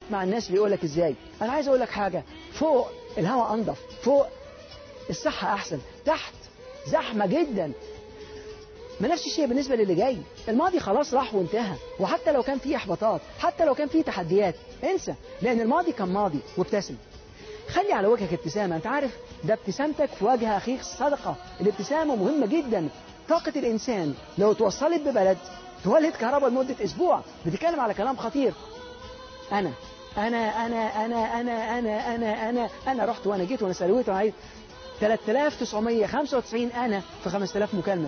مع الناس اللي يقول لك ازاي انا عايز اقول لك حاجه فوق الهواء انضف فوق الصحه احسن تحت زحمه جدا ما نفس الشيء بالنسبه للي جاي الماضي خلاص راح وانتهى وحتى لو كان فيه احباطات حتى لو كان فيه تحديات انسى لان الماضي كان ماضي وابتسم خلي على وجهك ابتسامه انت عارف ده ابتسامتك في وجه اخيك صدقه الابتسامه مهمه جدا طاقه الانسان لو توصلت ببلد تولد كهرباء لمده اسبوع بتتكلم على كلام خطير انا انا انا انا انا انا انا انا انا رحت وانا جيت وانا سلويت وانا عايز 3995 انا في 5000 مكالمه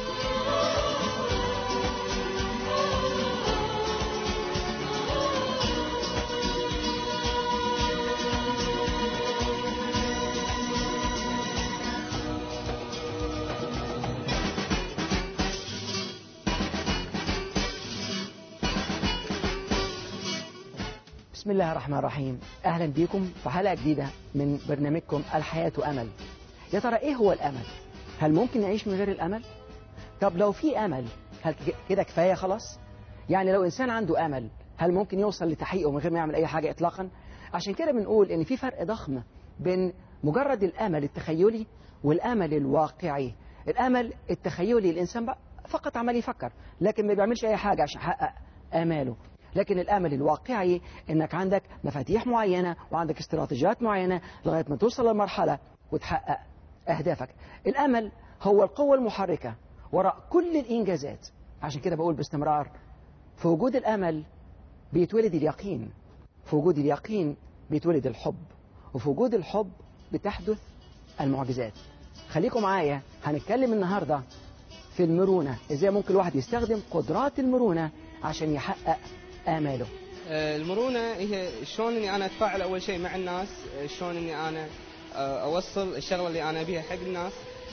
بسم الله الرحمن الرحيم أهلا بكم في حلقة جديدة من برنامجكم الحياة أمل يا ترى إيه هو الأمل؟ هل ممكن نعيش من غير الأمل؟ طب لو في أمل هل كده كفاية خلاص؟ يعني لو إنسان عنده أمل هل ممكن يوصل لتحقيقه من غير ما يعمل أي حاجة إطلاقا؟ عشان كده بنقول إن في فرق ضخم بين مجرد الأمل التخيلي والأمل الواقعي الأمل التخيلي الإنسان بقى فقط عمال يفكر لكن ما بيعملش أي حاجة عشان يحقق آماله لكن الامل الواقعي انك عندك مفاتيح معينه وعندك استراتيجيات معينه لغايه ما توصل للمرحله وتحقق اهدافك. الامل هو القوه المحركه وراء كل الانجازات. عشان كده بقول باستمرار في وجود الامل بيتولد اليقين. في وجود اليقين بيتولد الحب. وفي وجود الحب بتحدث المعجزات. خليكم معايا هنتكلم النهارده في المرونه، ازاي ممكن الواحد يستخدم قدرات المرونه عشان يحقق آماله المرونة هي شلون اني انا اتفاعل اول شيء مع الناس شلون اني انا اوصل الشغلة اللي انا ابيها حق الناس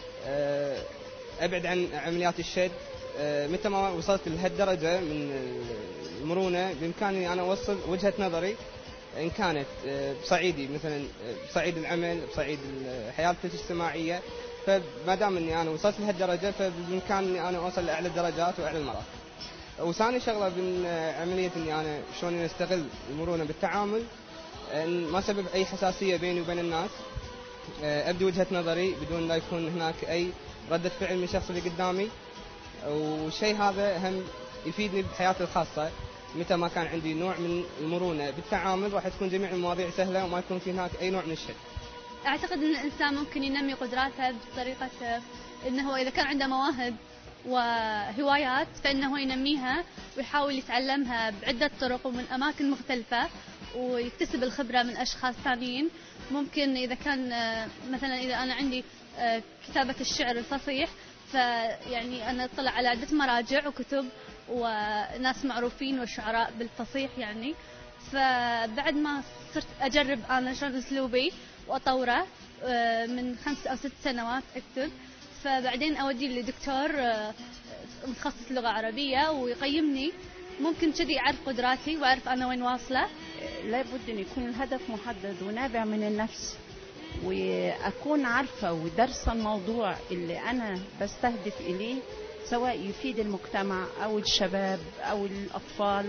ابعد عن عمليات الشد متى ما وصلت لهالدرجة من المرونة بامكاني انا اوصل وجهة نظري ان كانت بصعيدي مثلا بصعيد العمل بصعيد الحياة الاجتماعية فما دام اني انا وصلت لهالدرجة فبامكاني انا اوصل لاعلى الدرجات واعلى المراتب وثاني شغله من عمليه اني انا شلون استغل المرونه بالتعامل ان ما سبب اي حساسيه بيني وبين الناس ابدي وجهه نظري بدون لا يكون هناك اي رده فعل من الشخص اللي قدامي والشيء هذا هم يفيدني بحياتي الخاصه متى ما كان عندي نوع من المرونه بالتعامل راح تكون جميع المواضيع سهله وما يكون في هناك اي نوع من الشد. اعتقد ان الانسان ممكن ينمي قدراته بطريقه انه اذا كان عنده مواهب وهوايات فإنه ينميها ويحاول يتعلمها بعدة طرق ومن أماكن مختلفة ويكتسب الخبرة من أشخاص ثانيين ممكن إذا كان مثلا إذا أنا عندي كتابة الشعر الفصيح فيعني أنا أطلع على عدة مراجع وكتب وناس معروفين وشعراء بالفصيح يعني فبعد ما صرت أجرب أنا شلون أسلوبي وأطوره من خمس أو ست سنوات أكتب فبعدين اودي لدكتور متخصص لغه عربيه ويقيمني ممكن كذي اعرف قدراتي واعرف انا وين واصله لابد ان يكون الهدف محدد ونابع من النفس واكون عارفه ودارسه الموضوع اللي انا بستهدف اليه سواء يفيد المجتمع او الشباب او الاطفال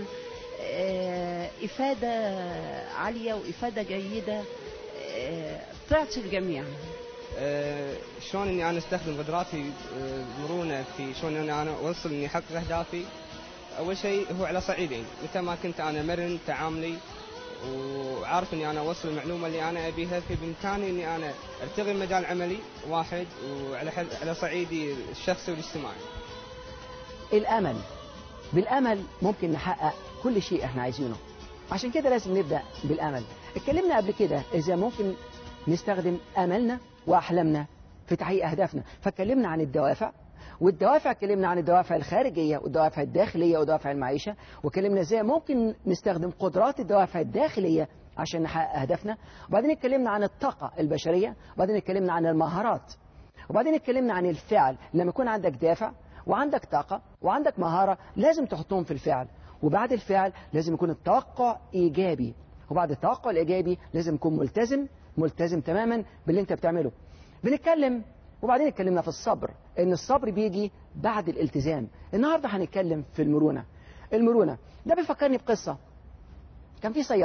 افاده عاليه وافاده جيده تعطي الجميع أه شلون اني انا استخدم قدراتي مرونه في شلون اني انا اوصل اني احقق اهدافي اول شيء هو على صعيدين متى ما كنت انا مرن تعاملي وعارف اني انا اوصل المعلومه اللي انا ابيها في بامكاني اني انا ارتغي مجال عملي واحد وعلى على صعيدي الشخصي والاجتماعي. الامل بالامل ممكن نحقق كل شيء احنا عايزينه عشان كده لازم نبدا بالامل اتكلمنا قبل كده ازاي ممكن نستخدم املنا واحلامنا في تحقيق اهدافنا فاتكلمنا عن الدوافع والدوافع اتكلمنا عن الدوافع الخارجيه والدوافع الداخليه ودوافع المعيشه واتكلمنا ازاي ممكن نستخدم قدرات الدوافع الداخليه عشان نحقق اهدافنا وبعدين اتكلمنا عن الطاقه البشريه وبعدين اتكلمنا عن المهارات وبعدين اتكلمنا عن الفعل لما يكون عندك دافع وعندك طاقه وعندك مهاره لازم تحطهم في الفعل وبعد الفعل لازم يكون التوقع ايجابي وبعد التوقع الايجابي لازم يكون ملتزم ملتزم تماما باللي انت بتعمله بنتكلم وبعدين اتكلمنا في الصبر ان الصبر بيجي بعد الالتزام النهارده هنتكلم في المرونه المرونه ده بيفكرني بقصه كان في صياد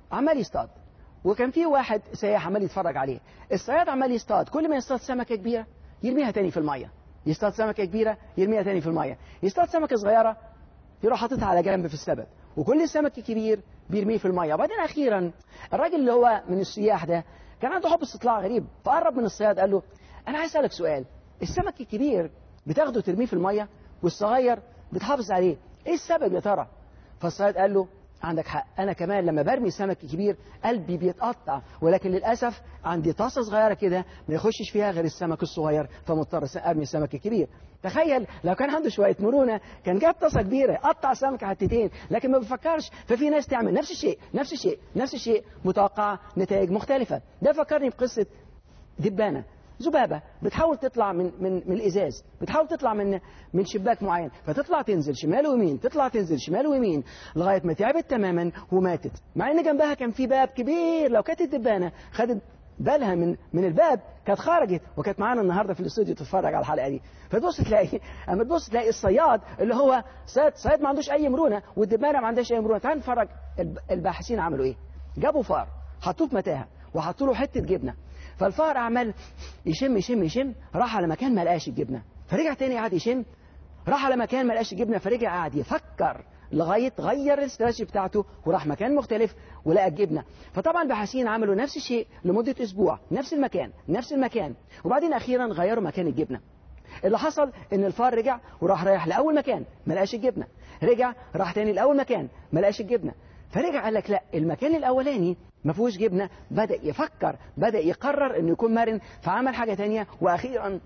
عمال يصطاد وكان في واحد سياح عمال يتفرج عليه الصياد عمال يصطاد كل ما يصطاد سمكة كبيرة يرميها تاني في المية يصطاد سمكة كبيرة يرميها تاني في المية يصطاد سمكة صغيرة يروح حاططها على جنب في السبت وكل سمك كبير بيرميه في المية وبعدين أخيرا الراجل اللي هو من السياح ده كان عنده حب استطلاع غريب فقرب من الصياد قال له أنا عايز أسألك سؤال السمك الكبير بتاخده ترميه في المية والصغير بتحافظ عليه إيه السبب يا ترى فالصياد قال له عندك حق أنا كمان لما برمي سمك كبير قلبي بيتقطع ولكن للأسف عندي طاسة صغيرة كده ما يخشش فيها غير السمك الصغير فمضطر أرمي السمك الكبير تخيل لو كان عنده شوية مرونة كان جاب طاسة كبيرة قطع سمك حتتين لكن ما بيفكرش ففي ناس تعمل نفس الشيء نفس الشيء نفس الشيء متوقعة نتائج مختلفة ده فكرني بقصة دبانة ذبابة بتحاول تطلع من من من الإزاز بتحاول تطلع من من شباك معين فتطلع تنزل شمال ويمين تطلع تنزل شمال ويمين لغاية ما تعبت تماما وماتت مع إن جنبها كان في باب كبير لو كانت الدبانة خدت بالها من من الباب كانت خرجت وكانت معانا النهارده في الاستوديو تتفرج على الحلقه دي فتبص تلاقي اما تبص تلاقي الصياد اللي هو صياد صياد ما عندوش اي مرونه والدبانه ما عندهاش اي مرونه تعال نتفرج الباحثين عملوا ايه جابوا فار حطوه في متاهه وحطوا له حته جبنه فالفار عمل يشم يشم يشم راح على مكان ما لقاش الجبنه فرجع تاني قعد يشم راح على مكان ما لقاش الجبنه فرجع قعد يفكر لغايه غير الاستراتيجي بتاعته وراح مكان مختلف ولقى الجبنه فطبعا الباحثين عملوا نفس الشيء لمده اسبوع نفس المكان نفس المكان وبعدين اخيرا غيروا مكان الجبنه اللي حصل ان الفار رجع وراح رايح لاول مكان ما لقاش الجبنه رجع راح تاني لاول مكان ما لقاش الجبنه فرجع قال لك لا المكان الاولاني ما فيهوش جبنه بدا يفكر بدا يقرر انه يكون مرن فعمل حاجه تانية واخيرا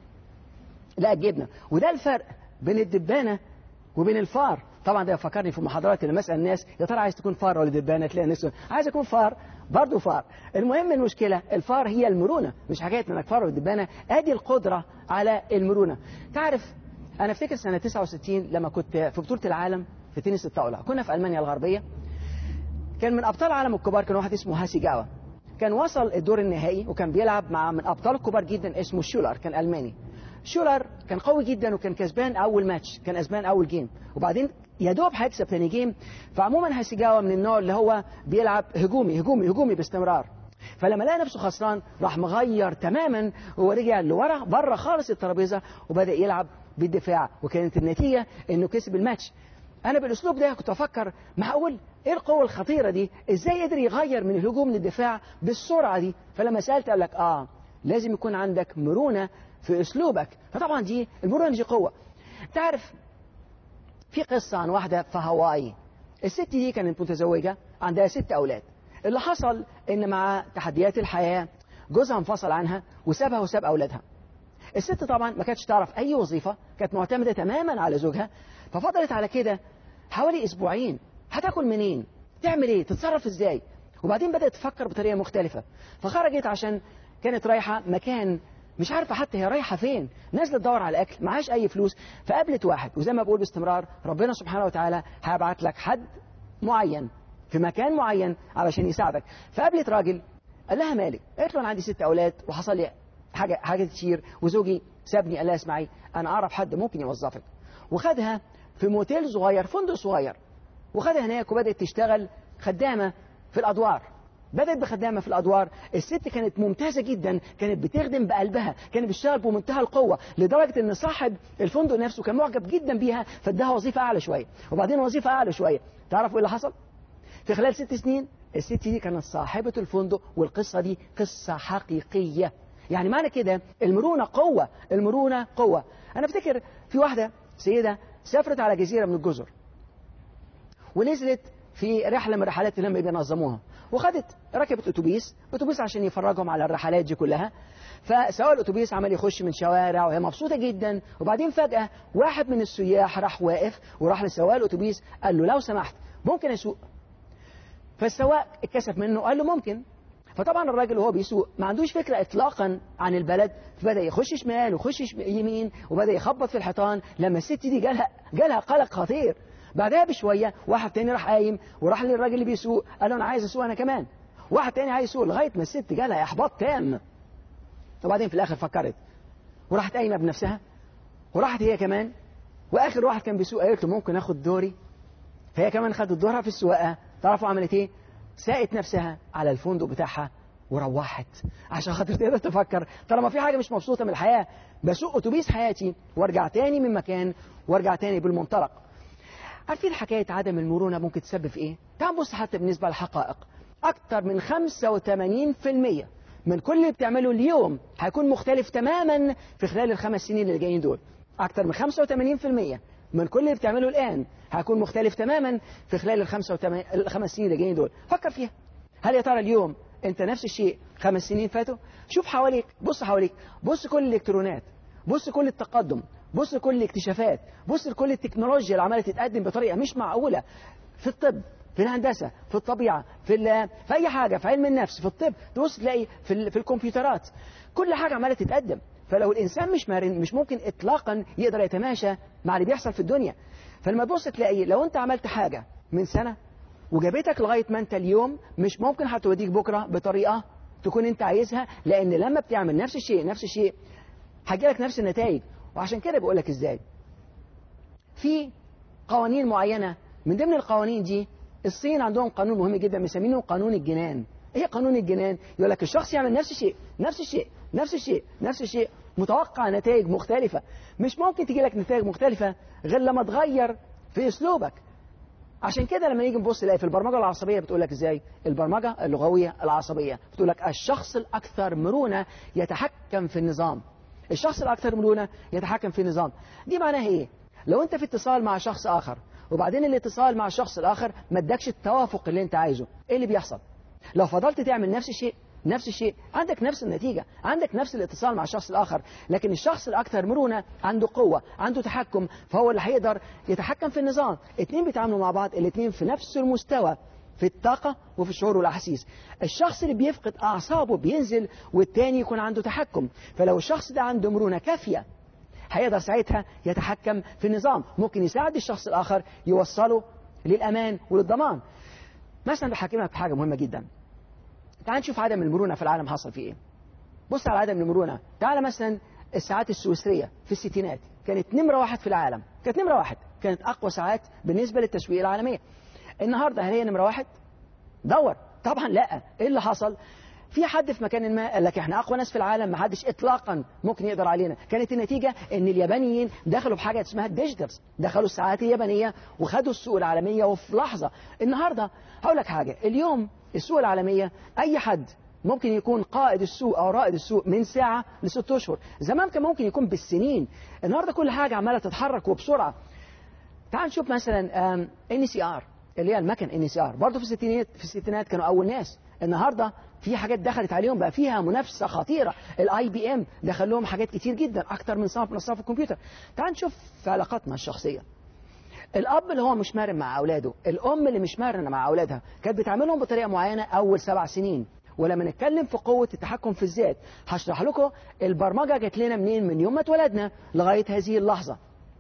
لقى الجبنه وده الفرق بين الدبانه وبين الفار طبعا ده فكرني في محاضرات لما اسال الناس يا ترى عايز تكون فار ولا دبانه تلاقي الناس عايز اكون فار برضه فار المهم المشكله الفار هي المرونه مش حكايه انك فار ولا دبانه ادي القدره على المرونه تعرف انا افتكر سنه 69 لما كنت في بطوله العالم في تنس الطاوله كنا في المانيا الغربيه كان من ابطال العالم الكبار كان واحد اسمه هاسي جاوا كان وصل الدور النهائي وكان بيلعب مع من ابطال الكبار جدا اسمه شولر كان الماني شولر كان قوي جدا وكان كسبان اول ماتش كان كسبان اول جيم وبعدين يا دوب هيكسب ثاني جيم فعموما هاسيجاوا من النوع اللي هو بيلعب هجومي هجومي هجومي باستمرار فلما لقى نفسه خسران راح مغير تماما ورجع لورا بره خالص الترابيزه وبدا يلعب بالدفاع وكانت النتيجه انه كسب الماتش انا بالاسلوب ده كنت افكر معقول ايه القوه الخطيره دي ازاي قدر يغير من الهجوم للدفاع بالسرعه دي فلما سالت قال لك اه لازم يكون عندك مرونه في اسلوبك فطبعا دي المرونه دي قوه تعرف في قصه عن واحده في هاواي الست دي كانت متزوجه عندها ست اولاد اللي حصل ان مع تحديات الحياه جوزها انفصل عنها وسابها وساب اولادها الست طبعا ما كانتش تعرف اي وظيفه كانت معتمده تماما على زوجها ففضلت على كده حوالي اسبوعين هتاكل منين تعمل ايه تتصرف ازاي وبعدين بدات تفكر بطريقه مختلفه فخرجت عشان كانت رايحه مكان مش عارفه حتى هي رايحه فين نازله تدور على الاكل معهاش اي فلوس فقابلت واحد وزي ما بقول باستمرار ربنا سبحانه وتعالى هيبعت لك حد معين في مكان معين علشان يساعدك فقابلت راجل قال لها مالك قالت له انا عندي ست اولاد وحصل لي حاجه حاجه كتير وزوجي سابني قال لها اسمعي انا اعرف حد ممكن يوظفك وخدها في موتيل صغير فندق صغير وخدها هناك وبدات تشتغل خدامه في الادوار بدأت بخدامة في الأدوار الست كانت ممتازة جدا كانت بتخدم بقلبها كانت بتشتغل بمنتهى القوة لدرجة أن صاحب الفندق نفسه كان معجب جدا بيها فاداها وظيفة أعلى شوية وبعدين وظيفة أعلى شوية تعرفوا إيه اللي حصل؟ في خلال ست سنين الست دي كانت صاحبة الفندق والقصة دي قصة حقيقية يعني معنى كده المرونة قوة المرونة قوة أنا أفتكر في واحدة سيدة سافرت على جزيرة من الجزر ونزلت في رحلة من الرحلات اللي هم بينظموها وخدت ركبت اتوبيس اتوبيس عشان يفرجهم على الرحلات دي كلها فسواق الاتوبيس عمال يخش من شوارع وهي مبسوطه جدا وبعدين فجاه واحد من السياح راح واقف وراح لسواق الاتوبيس قال له لو سمحت ممكن اسوق فالسواق اتكسف منه قال له ممكن فطبعا الراجل وهو بيسوق ما عندوش فكره اطلاقا عن البلد فبدا يخش شمال ويخش يمين وبدا يخبط في الحيطان لما الست دي جالها جالها قلق خطير بعدها بشويه واحد تاني راح قايم وراح للراجل اللي بيسوق قال له انا عايز اسوق انا كمان واحد تاني عايز يسوق لغايه ما الست جالها احباط تام وبعدين في الاخر فكرت وراحت قايمه بنفسها وراحت هي كمان واخر واحد كان بيسوق قالت له ممكن اخد دوري فهي كمان خدت دورها في السواقه تعرفوا عملت ايه ساقت نفسها على الفندق بتاعها وروحت عشان خاطر تقدر تفكر طالما في حاجه مش مبسوطه من الحياه بسوق اتوبيس حياتي وارجع تاني من مكان وارجع تاني بالمنطلق عارفين حكايه عدم المرونه ممكن تسبب في ايه تعال نبص حتى بالنسبه للحقائق اكتر من 85% من كل اللي بتعمله اليوم هيكون مختلف تماما في خلال الخمس سنين اللي جايين دول اكتر من 85% من كل اللي بتعمله الان هيكون مختلف تماما في خلال الخمسة وتمانين الخمس سنين اللي جايين دول فكر فيها هل يا ترى اليوم انت نفس الشيء خمس سنين فاتوا شوف حواليك بص حواليك بص كل الالكترونات بص كل التقدم بص كل الاكتشافات بص لكل التكنولوجيا اللي عماله تتقدم بطريقه مش معقوله في الطب في الهندسه في الطبيعه في ال- في اي حاجه في علم النفس في الطب تبص تلاقي في ال- في الكمبيوترات كل حاجه عماله تتقدم فلو الانسان مش مرن مش ممكن اطلاقا يقدر يتماشى مع اللي بيحصل في الدنيا فلما تبص تلاقي لو انت عملت حاجه من سنه وجابتك لغايه ما انت اليوم مش ممكن هتوديك بكره بطريقه تكون انت عايزها لان لما بتعمل نفس الشيء نفس الشيء هيجيلك نفس النتائج وعشان كده بقول لك ازاي في قوانين معينه من ضمن القوانين دي الصين عندهم قانون مهم جدا مسمينه قانون الجنان ايه قانون الجنان يقول لك الشخص يعمل نفس الشيء نفس الشيء نفس الشيء نفس الشيء متوقع نتائج مختلفه مش ممكن تجي لك نتائج مختلفه غير لما تغير في اسلوبك عشان كده لما نيجي نبص نلاقي في البرمجه العصبيه بتقول لك ازاي البرمجه اللغويه العصبيه بتقول لك الشخص الاكثر مرونه يتحكم في النظام الشخص الاكثر مرونه يتحكم في النظام دي معناها ايه لو انت في اتصال مع شخص اخر وبعدين الاتصال مع الشخص الاخر ما ادكش التوافق اللي انت عايزه ايه اللي بيحصل لو فضلت تعمل نفس الشيء نفس الشيء عندك نفس النتيجة عندك نفس الاتصال مع الشخص الآخر لكن الشخص الأكثر مرونة عنده قوة عنده تحكم فهو اللي هيقدر يتحكم في النظام اتنين بيتعاملوا مع بعض الاتنين في نفس المستوى في الطاقة وفي الشعور والأحاسيس الشخص اللي بيفقد أعصابه بينزل والتاني يكون عنده تحكم فلو الشخص ده عنده مرونة كافية هيقدر ساعتها يتحكم في النظام ممكن يساعد الشخص الآخر يوصله للأمان وللضمان مثلا بحكمك بحاجة مهمة جدا تعال نشوف عدم المرونة في العالم حصل فيه ايه بص على عدم المرونة تعال مثلا الساعات السويسرية في الستينات كانت نمرة واحد في العالم كانت نمرة واحد كانت أقوى ساعات بالنسبة للتسويق العالمية النهاردة هل هي نمرة واحد دور طبعا لا ايه اللي حصل في حد في مكان ما قال لك احنا اقوى ناس في العالم ما حدش اطلاقا ممكن يقدر علينا كانت النتيجه ان اليابانيين دخلوا بحاجه اسمها الديجيتالز دخلوا الساعات اليابانيه وخدوا السوق العالميه وفي لحظه النهارده هقول لك حاجه اليوم السوق العالميه اي حد ممكن يكون قائد السوق او رائد السوق من ساعه لست اشهر زمان كان ممكن يكون بالسنين النهارده كل حاجه عماله تتحرك وبسرعه تعال نشوف مثلا ان سي ار اللي هي المكن ان سي ار برضه في الستينات في الستينات كانوا اول ناس النهارده في حاجات دخلت عليهم بقى فيها منافسه خطيره الاي بي ام دخل لهم حاجات كتير جدا اكتر من صنف من اصناف الكمبيوتر تعال نشوف في علاقاتنا الشخصيه الاب اللي هو مش مرن مع اولاده الام اللي مش مرنه مع اولادها كانت بتعاملهم بطريقه معينه اول سبع سنين ولما نتكلم في قوة التحكم في الذات هشرح لكم البرمجة جت لنا منين من يوم ما اتولدنا لغاية هذه اللحظة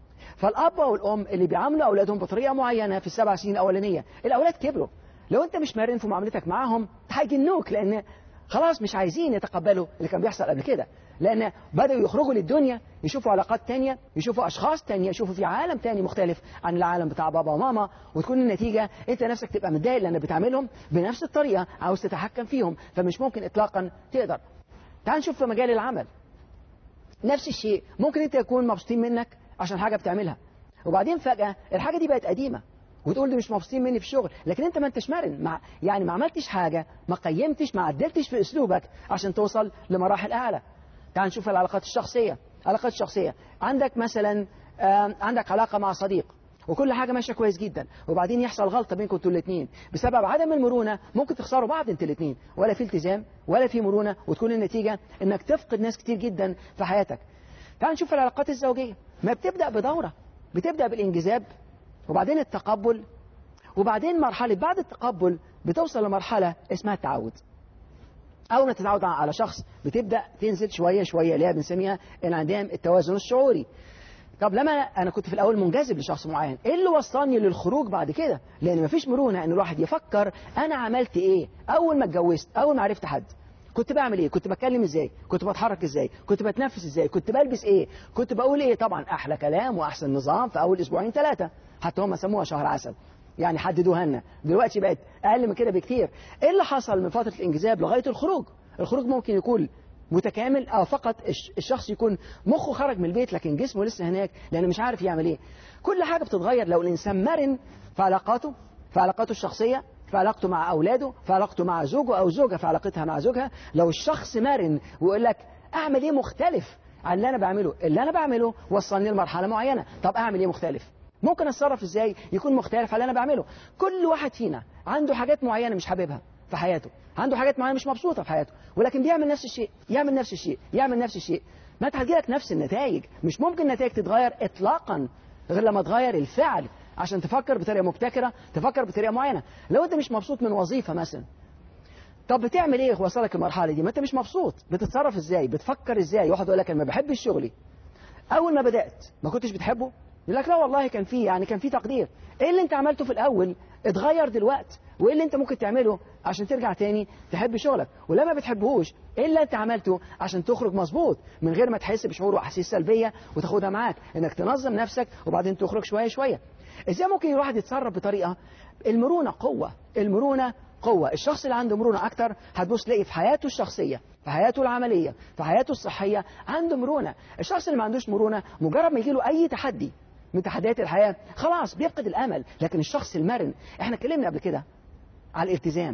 فالاب او الام اللي بيعاملوا اولادهم بطريقه معينه في السبع سنين الاولانيه الاولاد كبروا لو انت مش مرن في معاملتك معاهم هيجنوك لان خلاص مش عايزين يتقبلوا اللي كان بيحصل قبل كده لان بداوا يخرجوا للدنيا يشوفوا علاقات تانية يشوفوا اشخاص تانية يشوفوا في عالم تاني مختلف عن العالم بتاع بابا وماما وتكون النتيجه انت نفسك تبقى متضايق لان بتعاملهم بنفس الطريقه عاوز تتحكم فيهم فمش ممكن اطلاقا تقدر تعال نشوف في مجال العمل نفس الشيء ممكن انت يكون مبسوطين منك عشان حاجه بتعملها وبعدين فجاه الحاجه دي بقت قديمه وتقول دي مش مبسوطين مني في الشغل لكن انت ما انتش مرن مع يعني ما عملتش حاجه ما قيمتش ما عدلتش في اسلوبك عشان توصل لمراحل اعلى تعال نشوف العلاقات الشخصيه العلاقات الشخصيه عندك مثلا عندك علاقه مع صديق وكل حاجه ماشيه كويس جدا وبعدين يحصل غلطه بينكم انتوا الاثنين بسبب عدم المرونه ممكن تخسروا بعض انتوا الاثنين ولا في التزام ولا في مرونه وتكون النتيجه انك تفقد ناس كتير جدا في حياتك تعال نشوف العلاقات الزوجيه ما بتبدا بدوره بتبدا بالانجذاب وبعدين التقبل وبعدين مرحله بعد التقبل بتوصل لمرحله اسمها التعود اول ما تتعود على شخص بتبدا تنزل شويه شويه اللي هي بنسميها انعدام التوازن الشعوري طب لما انا كنت في الاول منجذب لشخص معين ايه اللي وصلني للخروج بعد كده لان مفيش مرونه ان الواحد يفكر انا عملت ايه اول ما اتجوزت اول ما عرفت حد كنت بعمل ايه كنت بتكلم ازاي كنت بتحرك ازاي كنت بتنفس ازاي كنت بلبس ايه كنت بقول ايه طبعا احلى كلام واحسن نظام في اول اسبوعين ثلاثه حتى هم سموها شهر عسل يعني حددوها لنا دلوقتي بقت اقل من كده بكتير ايه اللي حصل من فتره الانجذاب لغايه الخروج الخروج ممكن يكون متكامل او فقط الش- الشخص يكون مخه خرج من البيت لكن جسمه لسه هناك لانه مش عارف يعمل ايه كل حاجه بتتغير لو الانسان مرن في علاقاته في علاقاته الشخصيه في علاقته مع اولاده في علاقته مع زوجه او زوجه في علاقتها مع زوجها لو الشخص مرن ويقول لك اعمل ايه مختلف عن اللي انا بعمله اللي انا بعمله وصلني لمرحله معينه طب اعمل ايه مختلف ممكن اتصرف ازاي يكون مختلف عن اللي انا بعمله كل واحد فينا عنده حاجات معينه مش حاببها في حياته عنده حاجات معينه مش مبسوطه في حياته ولكن بيعمل نفس الشيء يعمل نفس الشيء يعمل نفس الشيء ما انت هتجيلك نفس النتائج مش ممكن النتائج تتغير اطلاقا غير لما تغير الفعل عشان تفكر بطريقه مبتكره تفكر بطريقه معينه لو انت مش مبسوط من وظيفه مثلا طب بتعمل ايه وصلك المرحله دي ما انت مش مبسوط بتتصرف ازاي بتفكر ازاي واحد يقول لك انا ما بحبش شغلي اول ما بدات ما كنتش بتحبه يقول لك لا والله كان في يعني كان في تقدير ايه اللي انت عملته في الاول اتغير دلوقتي وايه اللي انت ممكن تعمله عشان ترجع تاني تحب شغلك ولما بتحبهوش ايه اللي انت عملته عشان تخرج مظبوط من غير ما تحس بشعور واحاسيس سلبيه وتاخدها معاك انك تنظم نفسك وبعدين تخرج شويه شويه ازاي ممكن الواحد يتصرف بطريقه المرونه قوه المرونه قوة الشخص اللي عنده مرونة أكتر هتبص تلاقي في حياته الشخصية في حياته العملية في حياته الصحية عنده مرونة الشخص اللي ما عندوش مرونة مجرد ما يجيله أي تحدي من تحديات الحياة خلاص بيفقد الأمل لكن الشخص المرن احنا اتكلمنا قبل كده على الالتزام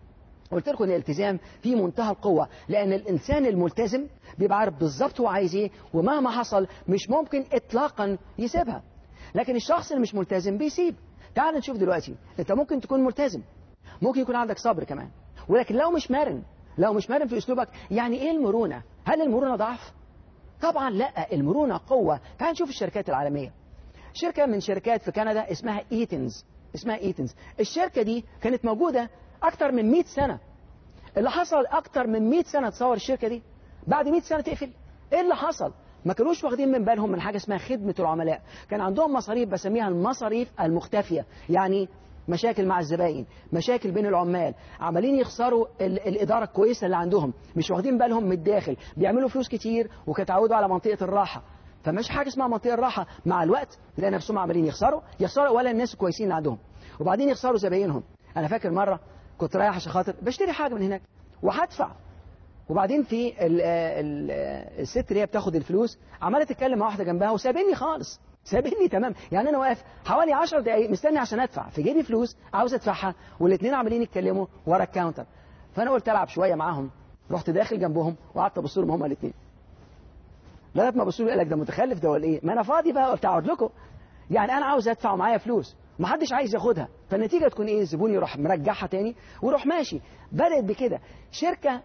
قلت لكم ان الالتزام في منتهى القوة لأن الإنسان الملتزم بيبقى عارف بالظبط هو عايز إيه ومهما حصل مش ممكن إطلاقا يسيبها لكن الشخص اللي مش ملتزم بيسيب تعال نشوف دلوقتي أنت ممكن تكون ملتزم ممكن يكون عندك صبر كمان ولكن لو مش مرن لو مش مرن في أسلوبك يعني إيه المرونة هل المرونة ضعف طبعا لا المرونة قوة تعال نشوف الشركات العالمية شركة من شركات في كندا اسمها ايتنز اسمها ايتنز الشركة دي كانت موجودة أكتر من 100 سنة اللي حصل أكتر من 100 سنة تصور الشركة دي بعد 100 سنة تقفل إيه اللي حصل ما كانوش واخدين من بالهم من حاجة اسمها خدمة العملاء كان عندهم مصاريف بسميها المصاريف المختفية يعني مشاكل مع الزباين مشاكل بين العمال عمالين يخسروا ال- الإدارة الكويسة اللي عندهم مش واخدين بالهم من الداخل بيعملوا فلوس كتير وكتعودوا على منطقة الراحة فمش حاجة اسمها منطقة الراحة مع الوقت تلاقي نفسهم عمالين يخسروا يخسروا ولا الناس الكويسين اللي عندهم وبعدين يخسروا زباينهم أنا فاكر مرة كنت رايح عشان خاطر بشتري حاجة من هناك وهدفع وبعدين في ال ال الست اللي هي بتاخد الفلوس عماله تتكلم مع واحده جنبها وسابني خالص سابني تمام يعني انا واقف حوالي 10 دقايق مستني عشان ادفع في جيبي فلوس عاوز ادفعها والاثنين عمالين يتكلموا ورا الكاونتر فانا قلت العب شويه معاهم رحت داخل جنبهم وقعدت ابص لهم هما الاثنين لغايه ما بصوا لي قال لك ده متخلف ده ولا ايه ما انا فاضي بقى قلت اقعد لكم يعني انا عاوز ادفع ومعايا فلوس ما حدش عايز ياخدها فالنتيجه تكون ايه الزبون يروح مرجعها تاني ويروح ماشي بدات بكده شركه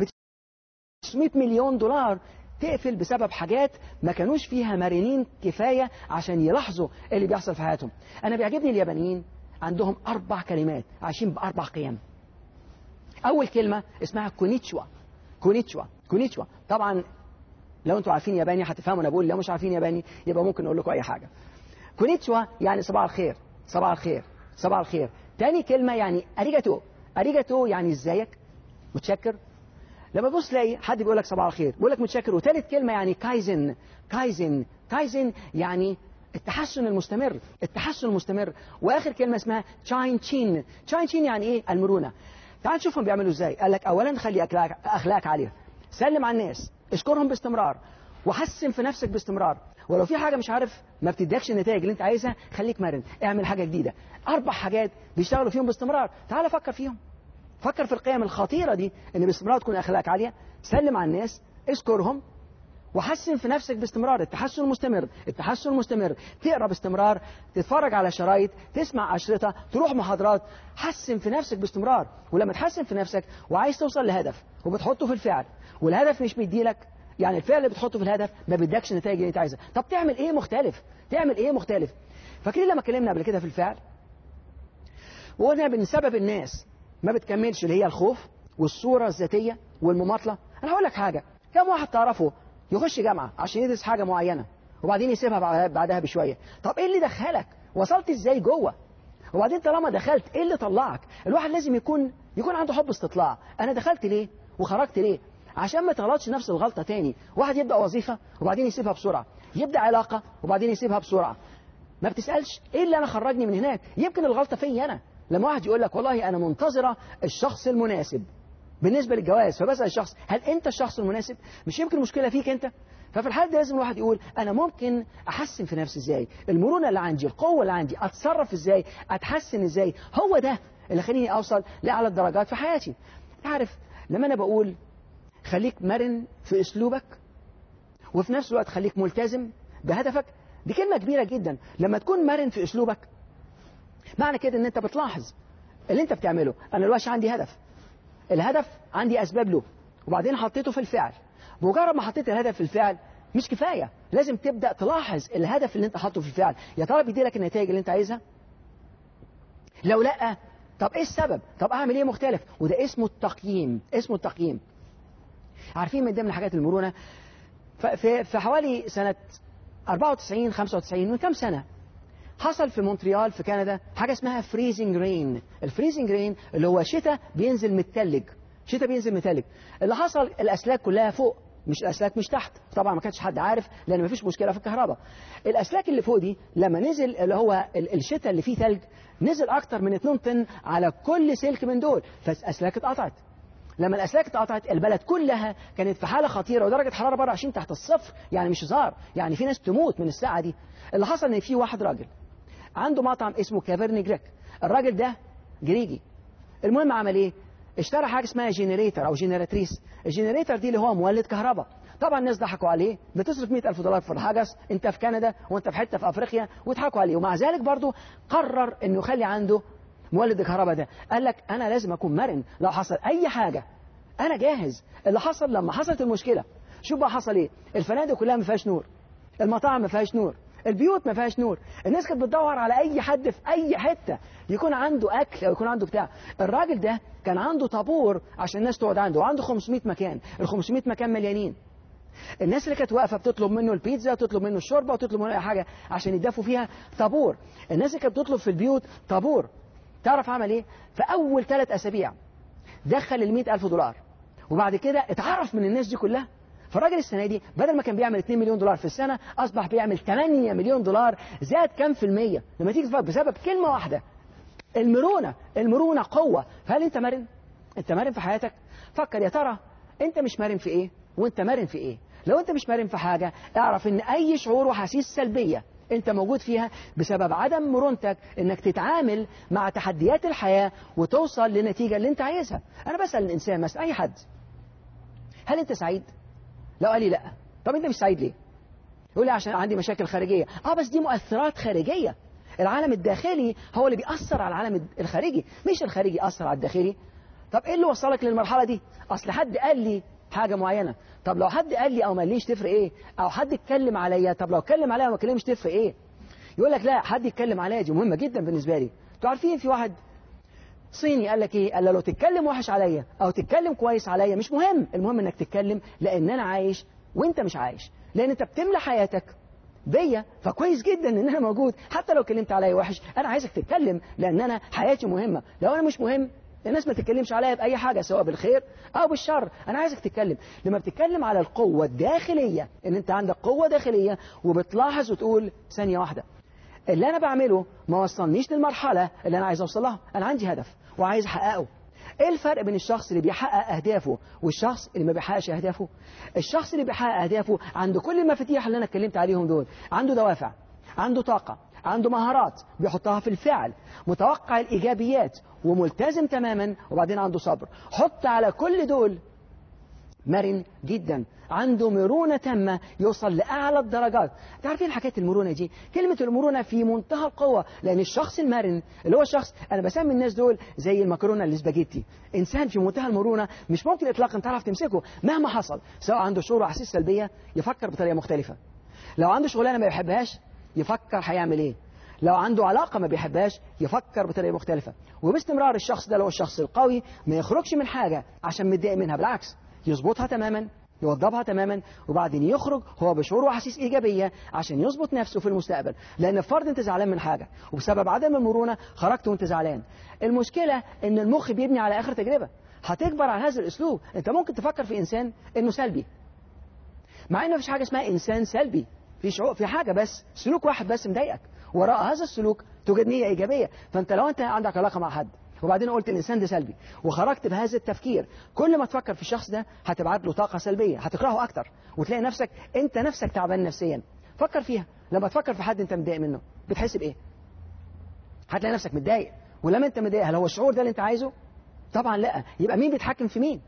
500 مليون دولار تقفل بسبب حاجات ما كانوش فيها مرنين كفاية عشان يلاحظوا اللي بيحصل في حياتهم أنا بيعجبني اليابانيين عندهم أربع كلمات عايشين بأربع قيم أول كلمة اسمها كونيتشوا كونيتشوا كونيتشوا طبعا لو انتوا عارفين ياباني هتفهموا انا بقول لو مش عارفين ياباني يبقى ممكن اقول لكم اي حاجه كونيتشوا يعني صباح الخير صباح الخير صباح الخير تاني كلمه يعني اريجاتو اريجاتو يعني ازيك متشكر لما تبص تلاقي حد بيقول لك صباح الخير بيقول لك متشكر وثالث كلمه يعني كايزن كايزن كايزن يعني التحسن المستمر التحسن المستمر واخر كلمه اسمها تشاين تشين تشاين تشين يعني ايه المرونه تعال نشوفهم بيعملوا ازاي قال لك اولا خلي اخلاقك اخلاقك عاليه سلم على الناس اشكرهم باستمرار وحسن في نفسك باستمرار ولو في حاجه مش عارف ما بتديكش النتائج اللي انت عايزها خليك مرن اعمل حاجه جديده اربع حاجات بيشتغلوا فيهم باستمرار تعال فكر فيهم فكر في القيم الخطيرة دي ان باستمرار تكون اخلاقك عالية سلم على الناس اذكرهم وحسن في نفسك باستمرار التحسن المستمر التحسن المستمر تقرا باستمرار تتفرج على شرايط تسمع أشرطة تروح محاضرات حسن في نفسك باستمرار ولما تحسن في نفسك وعايز توصل لهدف وبتحطه في الفعل والهدف مش بيديلك يعني الفعل اللي بتحطه في الهدف ما بيدكش النتائج اللي انت عايزها طب تعمل ايه مختلف تعمل ايه مختلف فاكرين لما اتكلمنا قبل كده في الفعل وقلنا ان سبب الناس ما بتكملش اللي هي الخوف والصورة الذاتية والمماطلة أنا هقول لك حاجة كم واحد تعرفه يخش جامعة عشان يدرس حاجة معينة وبعدين يسيبها بعدها بشوية طب إيه اللي دخلك وصلت إزاي جوه وبعدين طالما دخلت إيه اللي طلعك الواحد لازم يكون يكون عنده حب استطلاع أنا دخلت ليه وخرجت ليه عشان ما تغلطش نفس الغلطة تاني واحد يبدأ وظيفة وبعدين يسيبها بسرعة يبدأ علاقة وبعدين يسيبها بسرعة ما بتسالش ايه اللي انا خرجني من هناك يمكن الغلطه فيا انا لما واحد يقول لك والله انا منتظره الشخص المناسب بالنسبه للجواز فبسال الشخص هل انت الشخص المناسب مش يمكن المشكله فيك انت ففي الحال ده لازم الواحد يقول انا ممكن احسن في نفسي ازاي المرونه اللي عندي القوه اللي عندي اتصرف ازاي اتحسن ازاي هو ده اللي خليني اوصل لاعلى الدرجات في حياتي تعرف لما انا بقول خليك مرن في اسلوبك وفي نفس الوقت خليك ملتزم بهدفك دي كلمه كبيره جدا لما تكون مرن في اسلوبك معنى كده ان انت بتلاحظ اللي انت بتعمله انا دلوقتي عندي هدف الهدف عندي اسباب له وبعدين حطيته في الفعل بمجرد ما حطيت الهدف في الفعل مش كفايه لازم تبدا تلاحظ الهدف اللي انت حاطه في الفعل يا ترى بيدي لك النتائج اللي انت عايزها لو لا طب ايه السبب طب اعمل ايه مختلف وده اسمه التقييم اسمه التقييم عارفين من ضمن الحاجات المرونه في في حوالي سنه 94 95 من كام سنه حصل في مونتريال في كندا حاجه اسمها فريزنج رين الفريزنج رين اللي هو شتاء بينزل متلج شتاء بينزل متلج اللي حصل الاسلاك كلها فوق مش الاسلاك مش تحت طبعا ما كانش حد عارف لان ما فيش مشكله في الكهرباء الاسلاك اللي فوق دي لما نزل اللي هو الشتاء اللي فيه ثلج نزل اكتر من 2 طن على كل سلك من دول فالاسلاك اتقطعت لما الاسلاك اتقطعت البلد كلها كانت في حاله خطيره ودرجه حراره بره 20 تحت الصفر يعني مش هزار يعني في ناس تموت من الساعه دي اللي حصل ان في واحد راجل عنده مطعم اسمه كافرني جريك الراجل ده جريجي المهم عمل ايه اشترى حاجه اسمها جينيريتر او جينيراتريس الجينيريتر دي اللي هو مولد كهرباء طبعا الناس ضحكوا عليه بتصرف 100000 دولار في الحجز انت في كندا وانت في حته في افريقيا وضحكوا عليه ومع ذلك برضه قرر انه يخلي عنده مولد الكهرباء ده قال لك انا لازم اكون مرن لو حصل اي حاجه انا جاهز اللي حصل لما حصلت المشكله شوف بقى حصل ايه الفنادق كلها ما فيهاش نور المطاعم ما فيهاش نور البيوت ما فيهاش نور الناس كانت بتدور على اي حد في اي حته يكون عنده اكل او يكون عنده بتاع الراجل ده كان عنده طابور عشان الناس تقعد عنده وعنده 500 مكان ال 500 مكان مليانين الناس اللي كانت واقفه بتطلب منه البيتزا وتطلب منه الشوربه وتطلب منه اي حاجه عشان يدفوا فيها طابور الناس اللي كانت بتطلب في البيوت طابور تعرف عمل ايه في اول ثلاث اسابيع دخل ال 100000 دولار وبعد كده اتعرف من الناس دي كلها فالراجل السنه دي بدل ما كان بيعمل 2 مليون دولار في السنه اصبح بيعمل 8 مليون دولار زاد كام في الميه لما تيجي تفكر بسبب كلمه واحده المرونه المرونه قوه فهل انت مرن انت مرن في حياتك فكر يا ترى انت مش مرن في ايه وانت مرن في ايه لو انت مش مرن في حاجه اعرف ان اي شعور وحاسيس سلبيه انت موجود فيها بسبب عدم مرونتك انك تتعامل مع تحديات الحياه وتوصل للنتيجه اللي انت عايزها انا بسال الانسان مثلا اي حد هل انت سعيد لو قال لي لا طب انت مش سعيد ليه يقول لي عشان عندي مشاكل خارجيه اه بس دي مؤثرات خارجيه العالم الداخلي هو اللي بيأثر على العالم الخارجي مش الخارجي يأثر على الداخلي طب ايه اللي وصلك للمرحله دي اصل حد قال لي حاجه معينه طب لو حد قال لي او ما قاليش تفرق ايه او حد اتكلم عليا طب لو اتكلم عليا وما اتكلمش تفرق ايه يقول لك لا حد يتكلم عليا دي مهمه جدا بالنسبه لي انتوا عارفين في واحد صيني قال لك ايه قال لو تتكلم وحش عليا او تتكلم كويس عليا مش مهم المهم انك تتكلم لان انا عايش وانت مش عايش لان انت بتملى حياتك بيا فكويس جدا ان انا موجود حتى لو اتكلمت عليا وحش انا عايزك تتكلم لان انا حياتي مهمه لو انا مش مهم الناس ما تتكلمش عليا باي حاجه سواء بالخير او بالشر انا عايزك تتكلم لما بتتكلم على القوه الداخليه ان انت عندك قوه داخليه وبتلاحظ وتقول ثانيه واحده اللي انا بعمله ما وصلنيش للمرحله اللي انا عايز اوصل لها انا عندي هدف وعايز احققه ايه الفرق بين الشخص اللي بيحقق اهدافه والشخص اللي ما بيحققش اهدافه الشخص اللي بيحقق اهدافه عنده كل المفاتيح اللي انا اتكلمت عليهم دول عنده دوافع عنده طاقه عنده مهارات بيحطها في الفعل متوقع الايجابيات وملتزم تماما وبعدين عنده صبر حط على كل دول مرن جدا عنده مرونة تامة يوصل لأعلى الدرجات تعرفين حكاية المرونة دي كلمة المرونة في منتهى القوة لأن الشخص المرن اللي هو الشخص أنا بسمي الناس دول زي المكرونة الاسباجيتي إنسان في منتهى المرونة مش ممكن إطلاقا تعرف تمسكه مهما حصل سواء عنده شعور وأحاسيس سلبية يفكر بطريقة مختلفة لو عنده شغلانة ما بيحبهاش يفكر هيعمل إيه لو عنده علاقة ما بيحبهاش يفكر بطريقة مختلفة وباستمرار الشخص ده لو الشخص القوي ما يخرجش من حاجة عشان متضايق منها بالعكس يظبطها تماما يوضبها تماما وبعدين يخرج هو بشعور واحاسيس ايجابيه عشان يظبط نفسه في المستقبل لان فرض انت زعلان من حاجه وبسبب عدم المرونه خرجت وانت زعلان المشكله ان المخ بيبني على اخر تجربه هتكبر على هذا الاسلوب انت ممكن تفكر في انسان انه سلبي مع ان مفيش حاجه اسمها انسان سلبي في شعور في حاجه بس سلوك واحد بس مضايقك وراء هذا السلوك توجد نيه ايجابيه فانت لو انت عندك علاقه مع حد وبعدين قلت الانسان ده سلبي وخرجت بهذا التفكير كل ما تفكر في الشخص ده هتبعت له طاقه سلبيه هتكرهه اكتر وتلاقي نفسك انت نفسك تعبان نفسيا فكر فيها لما تفكر في حد انت متضايق منه بتحس بايه هتلاقي نفسك متضايق ولما انت متضايق هل هو الشعور ده اللي انت عايزه طبعا لا يبقى مين بيتحكم في مين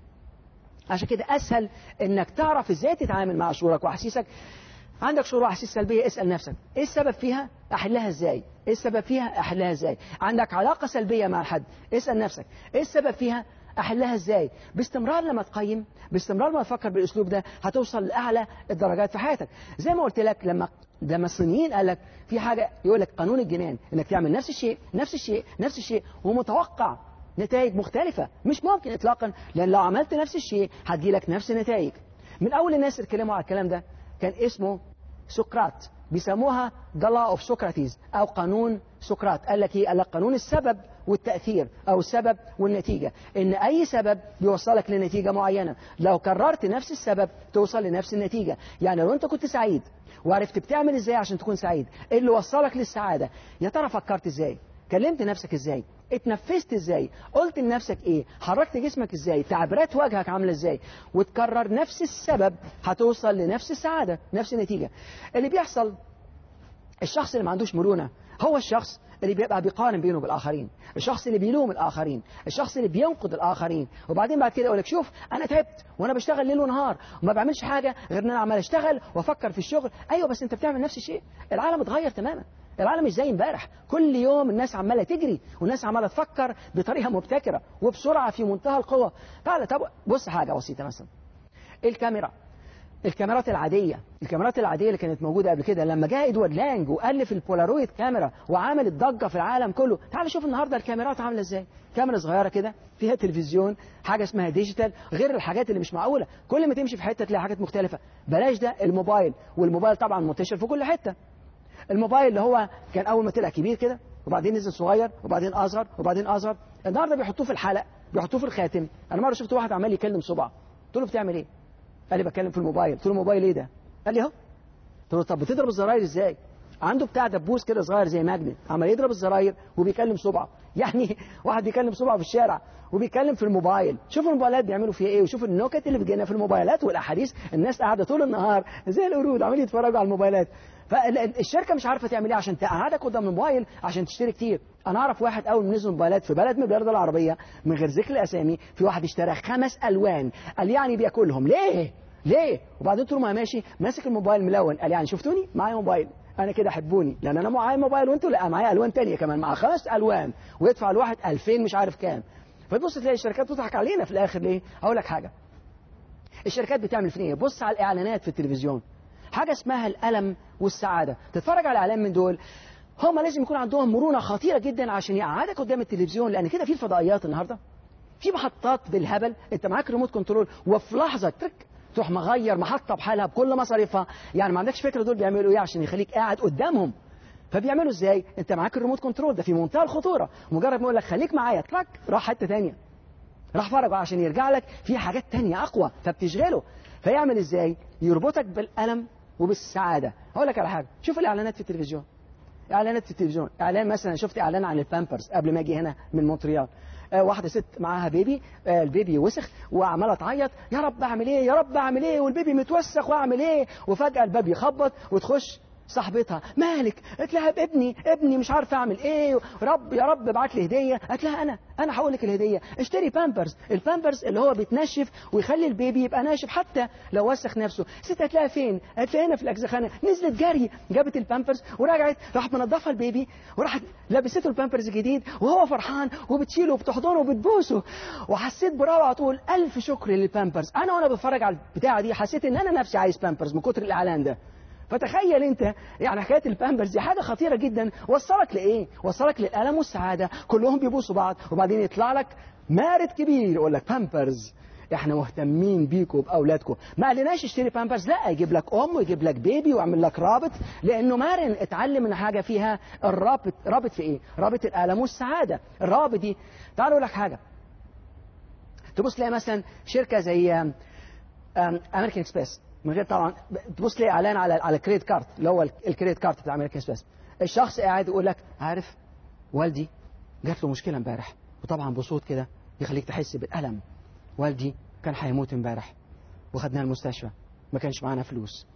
عشان كده اسهل انك تعرف ازاي تتعامل مع شعورك واحاسيسك عندك شعور واحاسيس سلبيه اسال نفسك ايه السبب فيها احلها ازاي ايه السبب فيها احلها ازاي عندك علاقه سلبيه مع حد اسال نفسك ايه السبب فيها احلها ازاي باستمرار لما تقيم باستمرار لما تفكر بالاسلوب ده هتوصل لاعلى الدرجات في حياتك زي ما قلت لك لما لما الصينيين قال لك في حاجه يقول لك قانون الجنان انك تعمل نفس الشيء نفس الشيء نفس الشيء ومتوقع نتائج مختلفة مش ممكن إطلاقا لأن لو عملت نفس الشيء هتجي لك نفس النتائج من أول الناس اللي اتكلموا على الكلام ده كان اسمه سقراط بيسموها the law of Socrates أو قانون سقراط قال لك إيه؟ قال لك قانون السبب والتأثير أو السبب والنتيجة إن أي سبب بيوصلك لنتيجة معينة لو كررت نفس السبب توصل لنفس النتيجة يعني لو أنت كنت سعيد وعرفت بتعمل إزاي عشان تكون سعيد إيه اللي وصلك للسعادة يا ترى فكرت إزاي كلمت نفسك ازاي اتنفست ازاي قلت لنفسك ايه حركت جسمك ازاي تعبيرات وجهك عامله ازاي وتكرر نفس السبب هتوصل لنفس السعاده نفس النتيجه اللي بيحصل الشخص اللي ما عندوش مرونه هو الشخص اللي بيبقى بيقارن بينه بالاخرين الشخص اللي بيلوم الاخرين الشخص اللي بينقد الاخرين وبعدين بعد كده يقول لك شوف انا تعبت وانا بشتغل ليل ونهار وما بعملش حاجه غير ان انا عمال اشتغل وافكر في الشغل ايوه بس انت بتعمل نفس الشيء العالم اتغير تماما العالم مش زي امبارح كل يوم الناس عماله تجري والناس عماله تفكر بطريقه مبتكره وبسرعه في منتهى القوه تعالى طب بص حاجه بسيطه مثلا الكاميرا الكاميرات العادية الكاميرات العادية اللي كانت موجودة قبل كده لما جاء ادوارد لانج وألف البولارويد كاميرا وعملت ضجة في العالم كله تعال شوف النهاردة الكاميرات عاملة ازاي كاميرا صغيرة كده فيها تلفزيون حاجة اسمها ديجيتال غير الحاجات اللي مش معقولة كل ما تمشي في حتة تلاقي حاجات مختلفة بلاش ده الموبايل والموبايل طبعا منتشر في كل حتة الموبايل اللي هو كان أول ما طلع كبير كده وبعدين نزل صغير وبعدين أصغر وبعدين أصغر النهارده بيحطوه في الحلق بيحطوه في الخاتم أنا مرة شفت واحد عمال يكلم صبعه قلت له بتعمل إيه؟ قال لي بتكلم في الموبايل قلت له موبايل ايه ده قال لي اهو قلت له طب بتضرب الزراير ازاي عنده بتاع دبوس كده صغير زي ماجنت عمال يضرب الزراير وبيكلم صبعه يعني واحد بيكلم صبعه في الشارع وبيتكلم في الموبايل شوف الموبايلات بيعملوا فيها ايه وشوف النكت اللي بتجينا في الموبايلات والاحاديث الناس قاعده طول النهار زي القرود عمالين يتفرجوا على الموبايلات فالشركه مش عارفه تعمل ايه عشان تقعدك قدام الموبايل عشان تشتري كتير انا اعرف واحد اول ما نزل موبايلات في بلد من البلاد العربيه من غير ذكر الاسامي في واحد اشترى خمس الوان قال يعني بياكلهم ليه ليه وبعدين طول ما ماشي ماسك الموبايل ملون قال يعني شفتوني معايا موبايل انا كده حبوني لان انا معايا موبايل وانتوا لا معايا الوان تانية كمان مع خمس الوان ويدفع الواحد 2000 مش عارف كام فتبص تلاقي الشركات بتضحك علينا في الاخر ليه هقول لك حاجه الشركات بتعمل في ايه بص على الاعلانات في التلفزيون حاجه اسمها الالم والسعاده تتفرج على اعلان من دول هم لازم يكون عندهم مرونه خطيره جدا عشان يقعدك قدام التلفزيون لان كده في الفضائيات النهارده في محطات بالهبل انت معاك ريموت كنترول وفي لحظه ترك تروح مغير محطة بحالها بكل مصاريفها يعني ما عندكش فكرة دول بيعملوا ايه عشان يخليك قاعد قدامهم فبيعملوا ازاي انت معاك الريموت كنترول ده في منتهى الخطورة مجرد ما يقول لك خليك معايا تراك راح حتة تانية راح فرج عشان يرجع لك في حاجات تانية اقوى فبتشغله فيعمل ازاي يربطك بالألم وبالسعادة هقول لك على حاجة شوف الاعلانات في التلفزيون اعلانات في التلفزيون اعلان مثلا شفت اعلان عن البامبرز قبل ما اجي هنا من مونتريال واحده ست معاها بيبي البيبي وسخ وعماله تعيط يا رب اعمل ايه يا رب اعمل ايه والبيبي متوسخ واعمل ايه وفجاه الباب يخبط وتخش صاحبتها مالك قالت لها ابني ابني مش عارفه اعمل ايه رب يا رب ابعت لي هديه قالت لها انا انا هقول لك الهديه اشتري بامبرز البامبرز اللي هو بيتنشف ويخلي البيبي يبقى ناشف حتى لو وسخ نفسه ست قالت لها فين قالت لها هنا في الاجزخانه نزلت جري جابت البامبرز ورجعت راحت منضفه البيبي وراحت لبسته البامبرز الجديد وهو فرحان وبتشيله وبتحضنه وبتبوسه وحسيت بروعه تقول الف شكر للبامبرز انا وانا بتفرج على البتاعه دي حسيت ان انا نفسي عايز بامبرز من كتر الاعلان ده فتخيل انت يعني حكايه البامبرز دي حاجه خطيره جدا وصلك لايه؟ وصلك للالم والسعاده كلهم بيبوسوا بعض وبعدين يطلع لك مارد كبير يقول لك بامبرز احنا مهتمين بيكم باولادكم ما قالناش اشتري بامبرز لا يجيب لك ام ويجيب لك بيبي ويعمل لك رابط لانه مارن اتعلم ان حاجه فيها الرابط رابط في ايه؟ رابط الالم والسعاده الرابط دي تعالوا اقول لك حاجه تبص تلاقي مثلا شركه زي امريكان اكسبريس من غير طبعا تبص تلاقي اعلان على على الكريدت كارت اللي هو الكريدت كارت بتاع امريكان اكسبريس الشخص قاعد يقول لك عارف والدي جات له مشكله امبارح وطبعا بصوت كده يخليك تحس بالالم والدي كان هيموت امبارح وخدناه المستشفى ما كانش معانا فلوس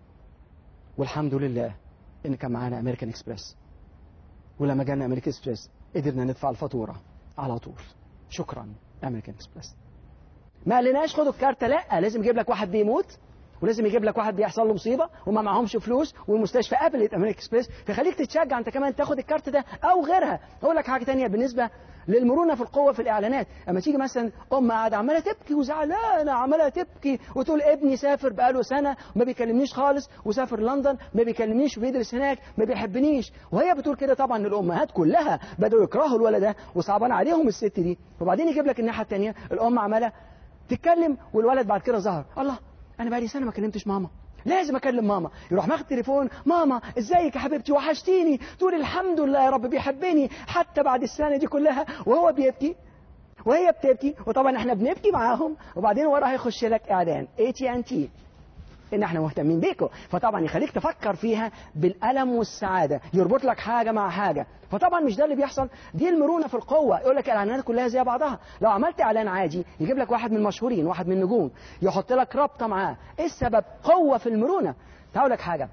والحمد لله ان كان معانا امريكان اكسبريس ولما جانا امريكان اكسبريس قدرنا ندفع الفاتوره على طول شكرا امريكان اكسبريس ما قالناش خدوا الكارتة لا لازم يجيب لك واحد بيموت ولازم يجيب لك واحد بيحصل له مصيبه وما معهمش فلوس والمستشفى قبلت امريكان اكسبريس فخليك تتشجع انت كمان تاخد الكارت ده او غيرها اقول لك حاجه تانية بالنسبه للمرونه في القوه في الاعلانات اما تيجي مثلا ام قاعده عماله تبكي وزعلانه عماله تبكي وتقول ابني سافر بقاله سنه وما بيكلمنيش خالص وسافر لندن ما بيكلمنيش وبيدرس هناك ما بيحبنيش وهي بتقول كده طبعا الامهات كلها بدأوا يكرهوا الولد ده وصعبان عليهم الست دي وبعدين يجيب لك الناحيه الثانيه الام عماله تتكلم والولد بعد كده ظهر الله انا بقالي سنه ما كلمتش ماما لازم اكلم ماما يروح ماخد التليفون ماما ازيك يا حبيبتي وحشتيني تقول الحمد لله يا رب بيحبني حتى بعد السنه دي كلها وهو بيبكي وهي بتبكي وطبعا احنا بنبكي معاهم وبعدين ورا هيخش لك اعلان اي تي ان تي ان احنا مهتمين بيكم فطبعا يخليك تفكر فيها بالالم والسعاده يربط لك حاجه مع حاجه فطبعا مش ده اللي بيحصل دي المرونه في القوه يقول لك الاعلانات كلها زي بعضها لو عملت اعلان عادي يجيب لك واحد من المشهورين واحد من النجوم يحط لك رابطه معاه ايه السبب قوه في المرونه تعال لك حاجه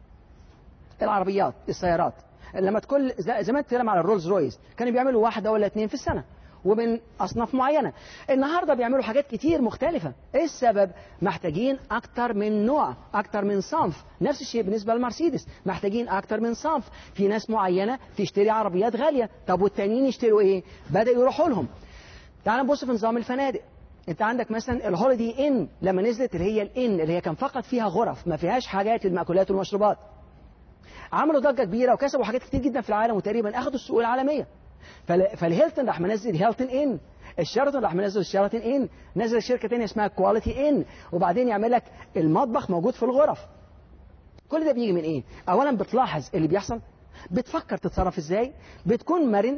العربيات السيارات لما تكون زمان تتكلم على الرولز رويس كانوا بيعملوا واحده ولا اثنين في السنه ومن أصناف معينة النهاردة بيعملوا حاجات كتير مختلفة إيه السبب محتاجين أكتر من نوع أكتر من صنف نفس الشيء بالنسبة للمرسيدس محتاجين أكتر من صنف في ناس معينة تشتري عربيات غالية طب والتانيين يشتروا إيه بدأوا يروحوا لهم تعال نبص في نظام الفنادق انت عندك مثلا الهوليدي ان لما نزلت اللي هي الان اللي هي كان فقط فيها غرف ما فيهاش حاجات للمأكولات والمشروبات عملوا ضجه كبيره وكسبوا حاجات كتير جدا في العالم وتقريبا اخذوا السوق العالميه فال- فالهيلتون راح منزل هيلتون ان الشيراتون راح منزل الشيراتون ان نزل شركه تانية اسمها كواليتي ان وبعدين يعمل لك المطبخ موجود في الغرف كل ده بيجي من ايه اولا بتلاحظ اللي بيحصل بتفكر تتصرف ازاي بتكون مرن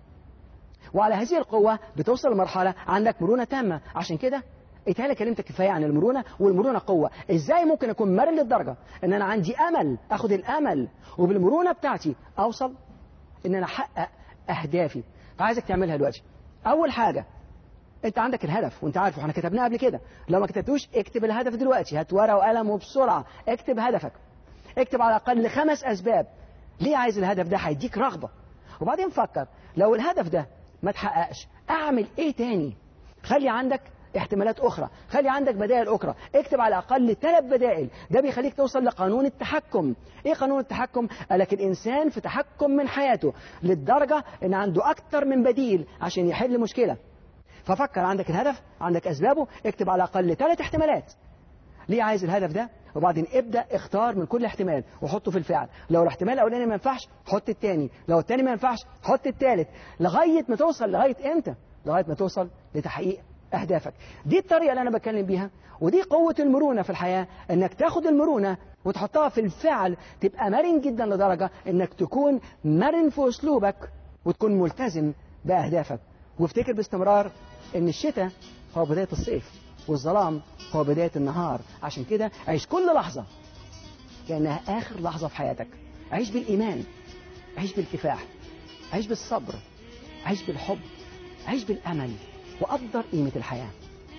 وعلى هذه القوة بتوصل لمرحلة عندك مرونة تامة عشان كده اتهالي كلمتك كفاية عن المرونة والمرونة قوة ازاي ممكن اكون مرن للدرجة ان انا عندي امل اخد الامل وبالمرونة بتاعتي اوصل ان انا احقق اهدافي فعايزك تعملها دلوقتي اول حاجة انت عندك الهدف وانت عارف واحنا كتبناه قبل كده لو ما كتبتوش اكتب الهدف دلوقتي هات ورقة وقلم وبسرعة اكتب هدفك اكتب على الاقل خمس اسباب ليه عايز الهدف ده هيديك رغبة وبعدين فكر لو الهدف ده ما تحققش اعمل ايه تاني خلي عندك احتمالات اخرى خلي عندك بدائل اخرى اكتب على الاقل ثلاث بدائل ده بيخليك توصل لقانون التحكم ايه قانون التحكم قالك الانسان في تحكم من حياته للدرجه ان عنده اكتر من بديل عشان يحل مشكله ففكر عندك الهدف عندك اسبابه اكتب على الاقل ثلاث احتمالات ليه عايز الهدف ده وبعدين ابدا اختار من كل احتمال وحطه في الفعل لو الاحتمال الاولاني ما ينفعش حط الثاني لو الثاني ما ينفعش حط الثالث لغايه ما توصل لغايه امتى لغايه ما توصل لتحقيق اهدافك دي الطريقه اللي انا بتكلم بيها ودي قوه المرونه في الحياه انك تاخد المرونه وتحطها في الفعل تبقى مرن جدا لدرجه انك تكون مرن في اسلوبك وتكون ملتزم باهدافك وافتكر باستمرار ان الشتاء هو بدايه الصيف والظلام هو بداية النهار عشان كده عيش كل لحظة كأنها آخر لحظة في حياتك عيش بالإيمان عيش بالكفاح عيش بالصبر عيش بالحب عيش بالأمل وقدر قيمة الحياة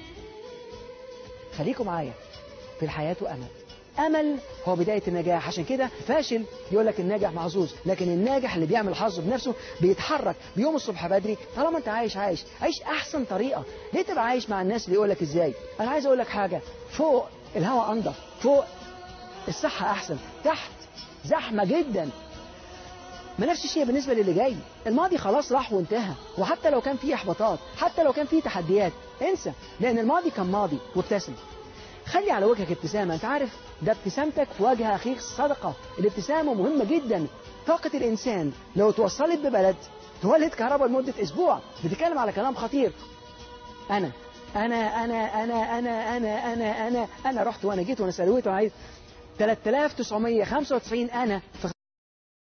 خليكم معايا في الحياة أمل أمل هو بداية النجاح عشان كده فاشل يقول لك الناجح محظوظ لكن الناجح اللي بيعمل حظه بنفسه بيتحرك بيوم الصبح بدري طالما انت عايش عايش عيش أحسن طريقة ليه تبقى عايش مع الناس اللي يقول لك ازاي أنا عايز أقول لك حاجة فوق الهواء أنضف فوق الصحة أحسن تحت زحمة جدا ما نفس الشيء بالنسبة للي جاي الماضي خلاص راح وانتهى وحتى لو كان فيه إحباطات حتى لو كان فيه تحديات انسى لأن الماضي كان ماضي وابتسم خلي على وجهك ابتسامة انت عارف ده ابتسامتك في وجه أخيك صدقة الابتسامة مهمة جدا طاقة الإنسان لو توصلت ببلد تولد كهرباء لمدة أسبوع بتتكلم على كلام خطير أنا أنا أنا أنا أنا أنا أنا أنا أنا رحت وأنا جيت وأنا سلويت وأنا عايز 3995 أنا في